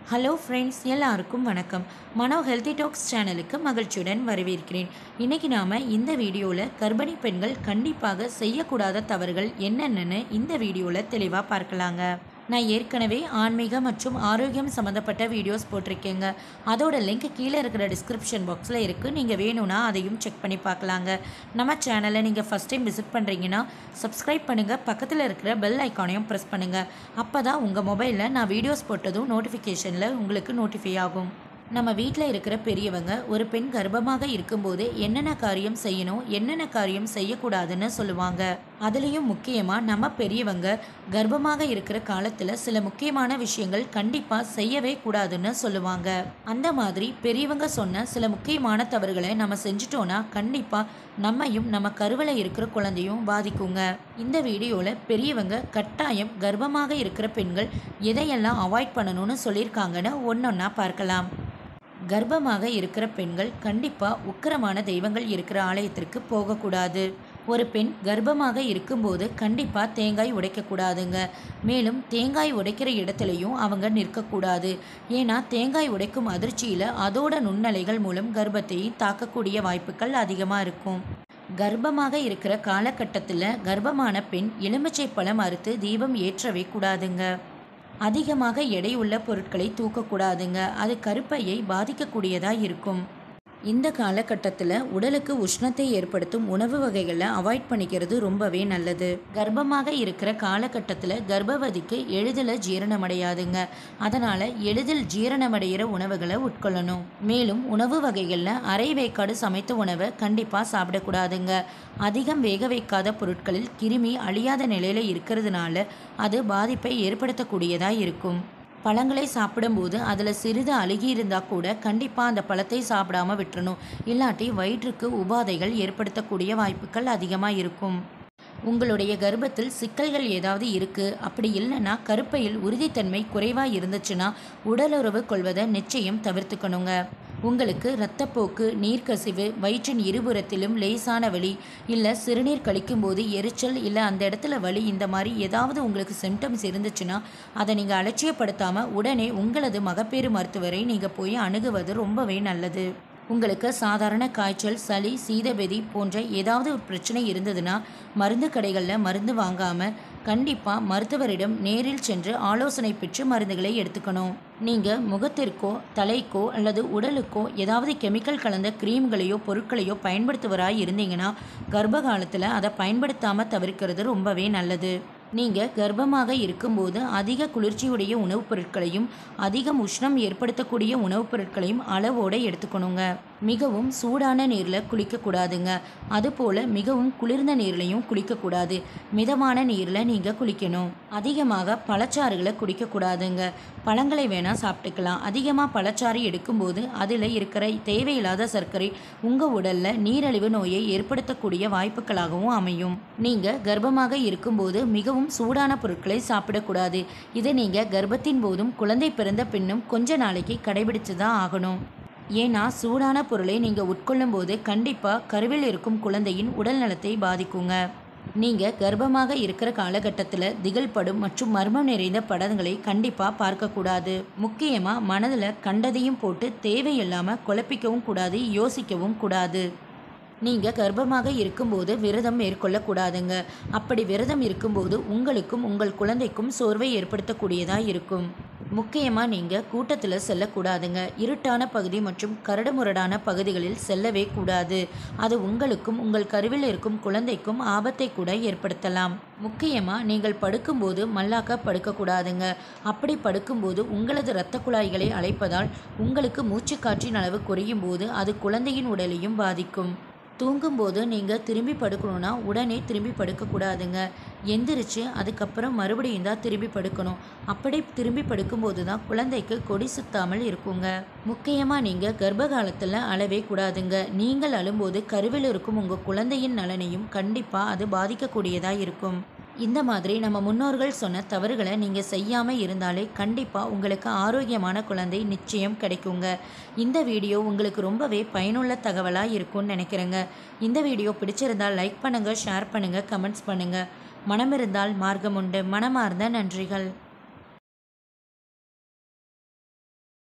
hello friends எல்லாருக்கும் வணக்கம் மனோ healthy tax சேனலுக்கு மகிழ்ச்சியுடன் வரவேற்கிறேன் இன்றைக்கி நாம் இந்த வீடியோவில் கர்ப்பிணி பெண்கள் கண்டிப்பாக செய்யக்கூடாத தவறுகள் என்னென்னு இந்த வீடியோவில் தெளிவாக பார்க்கலாங்க நான் ஏற்கனவே ஆன்மீக மற்றும் ஆரோக்கியம் சம்மந்தப்பட்ட வீடியோஸ் போட்டிருக்கேங்க அதோட லிங்க் கீழே இருக்கிற டிஸ்கிரிப்ஷன் பாக்ஸில் இருக்குது நீங்கள் வேணும்னா அதையும் செக் பண்ணி பார்க்கலாங்க நம்ம சேனலை நீங்கள் ஃபஸ்ட் டைம் விசிட் பண்ணுறீங்கன்னா சப்ஸ்கிரைப் பண்ணுங்கள் பக்கத்தில் இருக்கிற பெல் ஐக்கானையும் ப்ரெஸ் பண்ணுங்கள் அப்போ தான் உங்கள் மொபைலில் நான் வீடியோஸ் போட்டதும் நோட்டிஃபிகேஷனில் உங்களுக்கு நோட்டிஃபை ஆகும் நம்ம வீட்டில் இருக்கிற பெரியவங்க ஒரு பெண் கர்ப்பமாக இருக்கும்போது என்னென்ன காரியம் செய்யணும் என்னென்ன காரியம் செய்யக்கூடாதுன்னு சொல்லுவாங்க அதுலேயும் முக்கியமாக நம்ம பெரியவங்க கர்ப்பமாக இருக்கிற காலத்தில் சில முக்கியமான விஷயங்கள் கண்டிப்பாக செய்யவே கூடாதுன்னு சொல்லுவாங்க அந்த மாதிரி பெரியவங்க சொன்ன சில முக்கியமான தவறுகளை நம்ம செஞ்சிட்டோன்னா கண்டிப்பாக நம்மையும் நம்ம கருவில் இருக்கிற குழந்தையும் பாதிக்குங்க இந்த வீடியோவில் பெரியவங்க கட்டாயம் கர்ப்பமாக இருக்கிற பெண்கள் எதையெல்லாம் அவாய்ட் பண்ணணும்னு சொல்லியிருக்காங்கன்னு ஒன்றொன்னா பார்க்கலாம் கர்ப்பமாக இருக்கிற பெண்கள் கண்டிப்பாக உக்கிரமான தெய்வங்கள் இருக்கிற ஆலயத்திற்கு போகக்கூடாது ஒரு பெண் கர்ப்பமாக இருக்கும்போது கண்டிப்பாக தேங்காய் உடைக்கக்கூடாதுங்க மேலும் தேங்காய் உடைக்கிற இடத்துலையும் அவங்க நிற்கக்கூடாது ஏன்னா தேங்காய் உடைக்கும் அதிர்ச்சியில் அதோட நுண்ணலைகள் மூலம் கர்ப்பத்தை தாக்கக்கூடிய வாய்ப்புகள் அதிகமாக இருக்கும் கர்ப்பமாக இருக்கிற காலகட்டத்தில் கர்ப்பமான பெண் எலுமிச்சை பழம் அறுத்து தீபம் ஏற்றவே கூடாதுங்க அதிகமாக எடையுள்ள பொருட்களை தூக்கக்கூடாதுங்க அது கருப்பையை பாதிக்கக்கூடியதாக இருக்கும் இந்த காலகட்டத்தில் உடலுக்கு உஷ்ணத்தை ஏற்படுத்தும் உணவு வகைகளை அவாய்ட் பண்ணிக்கிறது ரொம்பவே நல்லது கர்ப்பமாக இருக்கிற காலகட்டத்தில் கர்ப்பவதிக்கு எளிதில் ஜீரணமடையாதுங்க அதனால் எளிதில் ஜீரணமடைகிற உணவுகளை உட்கொள்ளணும் மேலும் உணவு வகைகளில் அரை வேக்காடு சமைத்த உணவை கண்டிப்பாக சாப்பிடக்கூடாதுங்க அதிகம் வேக வைக்காத பொருட்களில் கிருமி அழியாத நிலையில் இருக்கிறதுனால அது பாதிப்பை ஏற்படுத்தக்கூடியதாக இருக்கும் பழங்களை சாப்பிடும்போது அதில் சிறிது அழுகி இருந்தால் கூட கண்டிப்பாக அந்த பழத்தை சாப்பிடாம விட்டுறணும் இல்லாட்டி வயிற்றுக்கு உபாதைகள் ஏற்படுத்தக்கூடிய வாய்ப்புகள் அதிகமாக இருக்கும் உங்களுடைய கர்ப்பத்தில் சிக்கல்கள் ஏதாவது இருக்குது அப்படி இல்லைன்னா கருப்பையில் உறுதித்தன்மை குறைவாக இருந்துச்சுன்னா உடலுறவு கொள்வதை நிச்சயம் தவிர்த்துக்கணுங்க உங்களுக்கு இரத்தப்போக்கு நீர்க்கசிவு வயிற்றின் இருபுறத்திலும் லேசான வலி இல்லை சிறுநீர் கழிக்கும்போது எரிச்சல் இல்லை அந்த இடத்துல வலி இந்த மாதிரி ஏதாவது உங்களுக்கு சிம்டம்ஸ் இருந்துச்சுன்னா அதை நீங்கள் அலட்சியப்படுத்தாமல் உடனே உங்களது மகப்பேறு மருத்துவரை நீங்கள் போய் அணுகுவது ரொம்பவே நல்லது உங்களுக்கு சாதாரண காய்ச்சல் சளி சீதபெதி போன்ற ஏதாவது ஒரு பிரச்சனை இருந்ததுன்னா மருந்து கடைகளில் மருந்து வாங்காமல் கண்டிப்பாக மருத்துவரிடம் நேரில் சென்று ஆலோசனை பெற்று மருந்துகளை எடுத்துக்கணும் நீங்கள் முகத்திற்கோ தலைக்கோ அல்லது உடலுக்கோ ஏதாவது கெமிக்கல் கலந்த க்ரீம்களையோ பொருட்களையோ பயன்படுத்துவராய் இருந்தீங்கன்னா கர்ப்ப காலத்தில் அதை பயன்படுத்தாமல் தவிர்க்கிறது ரொம்பவே நல்லது நீங்கள் கர்ப்பமாக இருக்கும்போது அதிக குளிர்ச்சியுடைய உணவுப் பொருட்களையும் அதிகம் உஷ்ணம் ஏற்படுத்தக்கூடிய உணவுப் பொருட்களையும் அளவோடு எடுத்துக்கணுங்க மிகவும் சூடான நீரில் குளிக்கக்கூடாதுங்க அதுபோல் மிகவும் குளிர்ந்த நீர்லையும் குளிக்கக்கூடாது மிதமான நீரில் நீங்கள் குளிக்கணும் அதிகமாக பழச்சாறுகளை குடிக்கக்கூடாதுங்க பழங்களை வேணால் சாப்பிட்டுக்கலாம் அதிகமாக பழச்சாறு எடுக்கும்போது அதில் இருக்கிற தேவையில்லாத சர்க்கரை உங்கள் உடலில் நீரழிவு நோயை ஏற்படுத்தக்கூடிய வாய்ப்புகளாகவும் அமையும் நீங்கள் கர்ப்பமாக இருக்கும்போது மிகவும் சூடான பொருட்களை சாப்பிடக்கூடாது இதை நீங்கள் கர்ப்பத்தின் போதும் குழந்தை பிறந்த பின்னும் கொஞ்ச நாளைக்கு கடைபிடிச்சு தான் ஆகணும் ஏன்னா சூடான பொருளை நீங்கள் உட்கொள்ளும் போது கண்டிப்பாக கருவில் இருக்கும் குழந்தையின் உடல் நலத்தை பாதிக்குங்க நீங்கள் கர்ப்பமாக இருக்கிற காலகட்டத்தில் திகழ்படும் மற்றும் மர்மம் நிறைந்த படங்களை கண்டிப்பாக பார்க்கக்கூடாது முக்கியமாக மனதில் கண்டதையும் போட்டு தேவையில்லாமல் குழப்பிக்கவும் கூடாது யோசிக்கவும் கூடாது நீங்கள் கர்ப்பமாக இருக்கும்போது விரதம் மேற்கொள்ளக்கூடாதுங்க அப்படி விரதம் இருக்கும்போது உங்களுக்கும் உங்கள் குழந்தைக்கும் சோர்வை ஏற்படுத்தக்கூடியதாக இருக்கும் முக்கியமாக நீங்கள் கூட்டத்தில் செல்லக்கூடாதுங்க இருட்டான பகுதி மற்றும் கரடுமுரடான பகுதிகளில் செல்லவே கூடாது அது உங்களுக்கும் உங்கள் கருவில் இருக்கும் குழந்தைக்கும் ஆபத்தை கூட ஏற்படுத்தலாம் முக்கியமாக நீங்கள் படுக்கும்போது மல்லாக்க படுக்கக்கூடாதுங்க அப்படி படுக்கும்போது உங்களது இரத்த குழாய்களை அழைப்பதால் உங்களுக்கு மூச்சுக்காற்றின் அளவு குறையும் போது அது குழந்தையின் உடலையும் பாதிக்கும் தூங்கும்போது நீங்கள் திரும்பி படுக்கணுன்னா உடனே திரும்பி படுக்கக்கூடாதுங்க எந்திரிச்சு அதுக்கப்புறம் மறுபடியும் தான் திரும்பி படுக்கணும் அப்படி திரும்பி படுக்கும்போது தான் குழந்தைக்கு கொடி சுத்தாமல் இருக்குங்க முக்கியமாக நீங்கள் கர்ப்ப காலத்தில் அழவே கூடாதுங்க நீங்கள் அழும்போது கருவில் இருக்கும் உங்கள் குழந்தையின் நலனையும் கண்டிப்பாக அது பாதிக்கக்கூடியதாக இருக்கும் இந்த மாதிரி நம்ம முன்னோர்கள் சொன்ன தவறுகளை நீங்கள் செய்யாமல் இருந்தாலே கண்டிப்பாக உங்களுக்கு ஆரோக்கியமான குழந்தை நிச்சயம் கிடைக்குங்க இந்த வீடியோ உங்களுக்கு ரொம்பவே பயனுள்ள தகவலாக இருக்கும்னு நினைக்கிறேங்க இந்த வீடியோ பிடிச்சிருந்தால் லைக் பண்ணுங்கள் ஷேர் பண்ணுங்கள் கமெண்ட்ஸ் பண்ணுங்கள் மனம் இருந்தால் மார்க்கம் உண்டு மனமார்ந்த நன்றிகள்